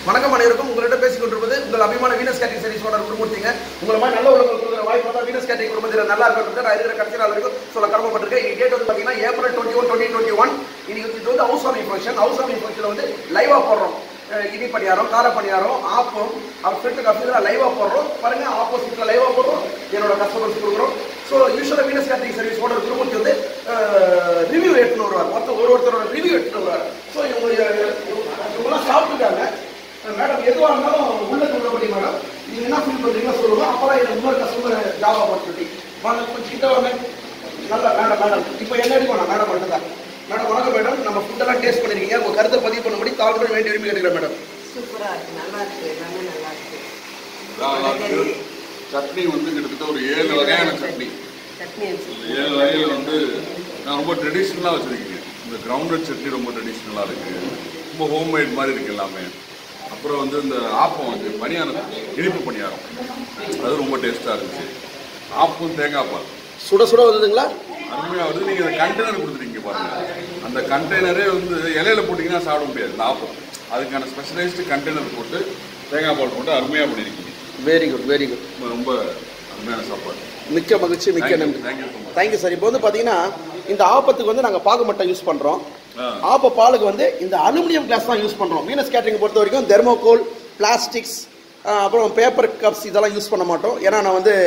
வணக்கம் அனைவருக்கும் உங்களிட்ட பேசிக் கொண்டிருப்பது உங்கள் அபிமான வீனஸ் கேட்டரிங் சர்வீஸ் ஓனர் குடும்பத்தீங்க உங்களை மாதிரி நல்ல உலகம் கொடுக்குற வாய்ப்பு தான் வீனஸ் கேட்டரிங் குடும்பத்தில் நல்லா இருக்கிறது நான் இருக்கிற கடைசி நாள் வரைக்கும் சொல்ல கடமைப்பட்டிருக்கேன் இன்னைக்கு டேட் வந்து பார்த்தீங்கன்னா April twenty one twenty twenty one இன்னைக்கு இது வந்து house warming function house warming ஃபங்க்ஷனில் வந்து லைவாக போடுறோம் அஹ் இடி பணியாரம் கார பணியாரம் ஆப்பம் அப்புறம் ஃபில்டர் காஃபி லைவாக போடுறோம் பாருங்க ஆப்போசிட்டில் லைவாக போடுறோம் என்னோட கஸ்டமர்ஸ் கொடுக்குறோம் ஸோ யூஸ்வலாக வீனஸ் கேட்டரிங் சர்வீஸ் ஓனர் குடும்பத்துக்கு வந்து ரிவ்யூ எடுத்துன்னு வருவார் ஒருத்தர் ஒரு ஒருத்தரோட ரிவ்யூ எடுத்துன்னு வருவார் ஸோ இவங்க இவங்கெல்லாம் சாப்பிட்டுட்டாங்க மேடம் எதுவாக இருந்தாலும் உள்ள உள்ளபடி மேடம் நீங்க என்ன ஃபீல் பண்றீங்களோ சொல்லுங்க அப்பதான் எனக்கு இன்னொரு கஸ்டமர் ஜாப் ஆப்பர்ச்சுனிட்டி வாங்க கொஞ்சம் கிட்ட வாங்க நல்லா மேடம் மேடம் இப்போ என்ன அடிக்கணும் மேடம் மட்டும் தான் மேடம் வணக்கம் மேடம் நம்ம ஃபுட்டெல்லாம் டேஸ்ட் பண்ணிருக்கீங்க உங்க கருத்தை பதிவு பண்ணும்படி தாழ்வுடன் வேண்டிய விரும்பி கேட்கிறேன் மேடம் சூப்பரா இருக்கு நல்லா இருக்கு எல்லாமே நல்லா இருக்கு நல்லா இருக்கு. சட்னி வந்து கிட்டத்தட்ட ஒரு ஏழு வகையான சட்னி சட்னி அரிசி. இந்த ஏழு வகையில் வந்து நான் ரொம்ப ட்ரெடிஷ்னலாக வச்சுருக்கீங்க இந்த கிரவுண்டட் சட்னி ரொம்ப ட்ரெடிஷ்னலாக இருக்கு ரொம்ப ஹோம்மேட் மாதிரி இருக்கு எல்லாமே அப்புறம் வந்து இந்த ஆப்பம் வந்து பணியாரம் இனிப்பு பணியாரம் அது ரொம்ப டேஸ்ட்டாக இருந்துச்சு ஆப்பம் தேங்காய் பால் சுட சுட வந்ததுங்களா அருமையாக வருது நீங்கள் இந்த கண்டெய்னர் கொடுத்துருக்கீங்க பாருங்க அந்த கண்டெய்னரே வந்து இலையில போட்டிங்கன்னா சாப்பிட முடியாது இந்த ஆப்பம் அதுக்கான ஸ்பெஷலைஸ்டு கண்டெய்னர் போட்டு தேங்காய் பால் போட்டு அருமையாக பண்ணியிருக்கீங்க வெரி குட் வெரி குட் ரொம்ப- ரொம்ப அருமையான சாப்பாடு மிக்க மகிழ்ச்சி மிக்க Thank you, நன்றி thank you so much. Thank you sir இப்போ வந்து பார்த்தீங்கன்னா இந்த ஆப்பத்துக்கு வந்து நாங்கள் பாகு மட்டை யூஸ் பண்ணுறோம் ஆ. ஆப்ப பாலுக்கு வந்து இந்த அலுமினியம் கிளாஸ் தான் யூஸ் பண்ணுறோம் வீனஸ் கேட்டரிங் பொறுத்த வரைக்கும் தெர்மோகோல் பிளாஸ்டிக்ஸ் அப்புறம் பேப்பர் கப்ஸ் இதெல்லாம் யூஸ் பண்ண மாட்டோம் ஏன்னா நான் வந்து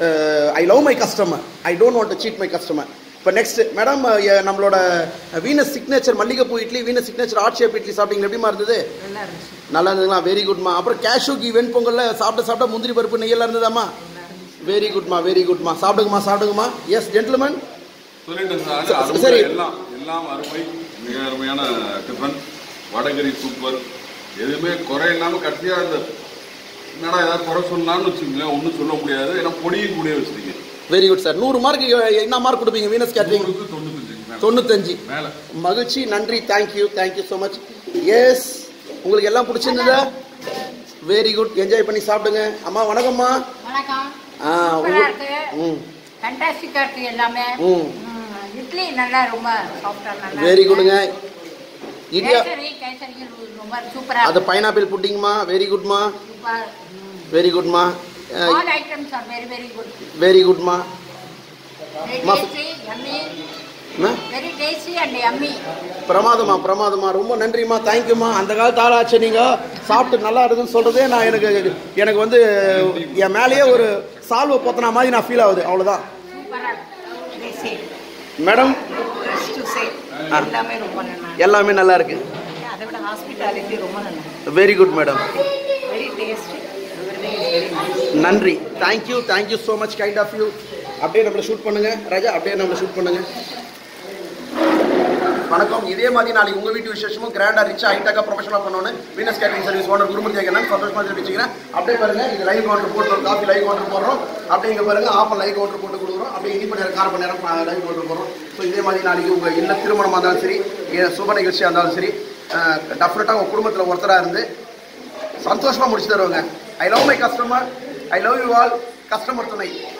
I love my customer I don't want to cheat my customer இப்போ நெக்ஸ்ட் மேடம் நம்மளோட வீனஸ் சிக்னேச்சர் மல்லிகைப்பூ idli Venus signature heart shape idli சாப்பிட்டீங்க எப்படிமா இருந்தது நல்லா இருந்துச்சு நல்லா இருந்ததுங்களா வெரி குட்மா அப்புறம் கேஷு கீ வெண்பொங்கல்ல சாப்பிட சாப்பிட முந்திரி பருப்பு நெய்யெல்லாம் இருந்ததாம்மா வெரி குட்மா வெரி குட்மா சாப்பிடுங்கம்மா சாப்பிடுங்கம்மா எஸ் ஜென்டில்மேன் சொல்லிட்டேன் சார் சரி, அருமை சரி. எல்லாம் எல்லாம் அருமை மிக அருமையான டிஃபன் வடகரி சூப்பர் எதுவுமே குறை இல்லாம கட்டியா இந்த என்னடா ஏதாவது குறை சொல்லலாம்னு வச்சுக்கோங்களேன் ஒன்றும் சொல்ல முடியாது ஏன்னா பொடியும் கூட வச்சிருக்கீங்க வெரி குட் சார் நூறு மார்க் என்ன மார்க் கொடுப்பீங்க வீனஸ் கேட்டரிங் நூறுக்கு தொண்ணூத்தஞ்சு மேல. தொண்ணூத்தஞ்சு மேல மகிழ்ச்சி நன்றி thank you thank you so much yes உங்களுக்கு எல்லாம் பிடிச்சிருந்ததா வெரி குட் என்ஜாய் பண்ணி சாப்பிடுங்க அம்மா வணக்கம்மா வணக்கம் ஆ, சூப்பரா உங்க- இருக்கு ம் ஃபண்டாஸ்டிக்கா இருக்கு எல்லாமே ம். ம், இட்லி நல்லா ரொம்ப சாஃப்டா நல்லா வெரி குடுங்க இடியா கேசரி கேசரி ரொம்ப சூப்பரா அது பைனாப்பிள் புட்டிங்மா வெரி குட்மா சூப்பர் வெரி குட்மா all items are very very good very குட்மா வெரி Ma- டேஸ்டி யம்மி என்ன வெரி டேஸ்டி அண்ட் யம்மி பிரமாதமா பிரமாதமா ரொம்ப நன்றிம்மா தேங்க்யூம்மா அந்த காலத்து ஆளாச்சு நீங்க சாப்பிட்டு நல்லா இருக்குன்னு சொல்றதே நான் எனக்கு எனக்கு வந்து என் மேலேயே ஒரு சால்வை போத்தனா மாதிரி நான் ஃபீல் ஆகுது அவ்வளவுதான் சூப்பரா டேஸ்டி மேடம் டு சே எல்லாமே ரொம்ப நல்லா எல்லாமே நல்லா இருக்கு இருக்கு அதை விட ஹாஸ்பிட்டாலிட்டி ரொம்ப நல்லா இருக்கு very good madam very tasty everything is very nice நன்றி thank you thank you so much kind of you அப்படியே நம்மளை ஷூட் பண்ணுங்க ராஜா அப்படியே நம்மளை ஷூட் பண்ணுங்க வணக்கம் இதே மாதிரி நாளைக்கு உங்க வீட்டு விசேஷமும் கிராண்டா ரிச்சா ஹைட்டாக ப்ரொஃபஷனலாக பண்ணணும் Venus catering service owner Gurumurthy கேட்கணும் சந்தோஷமா தெரிவிச்சுக்கிறேன் அப்படியே பாருங்க இது லைவ் கவுண்டர் போட்டு ஒரு காஃபி லைவ் கவுண்டர் போடுறோம் அப்படியே இங்க பாருங்க ஆப்பல் லைவ் கவுண்டர் போட்டு கொடுக்குறோம் அப்படியே இனிப்பு நேரம் கார நேரம் லைவ் கவுண்டர் போடுறோம் ஸோ இதே மாதிரி நாளைக்கு உங்க இல்ல திருமணமாக இருந்தாலும் சரி ஏன் சுப நிகழ்ச்சியாக இருந்தாலும் சரி டெஃபினட்டாக உங்க குடும்பத்தில் ஒருத்தராக இருந்து சந்தோஷமா முடிச்சு தருவாங்க I love my customer I love you all customer துணை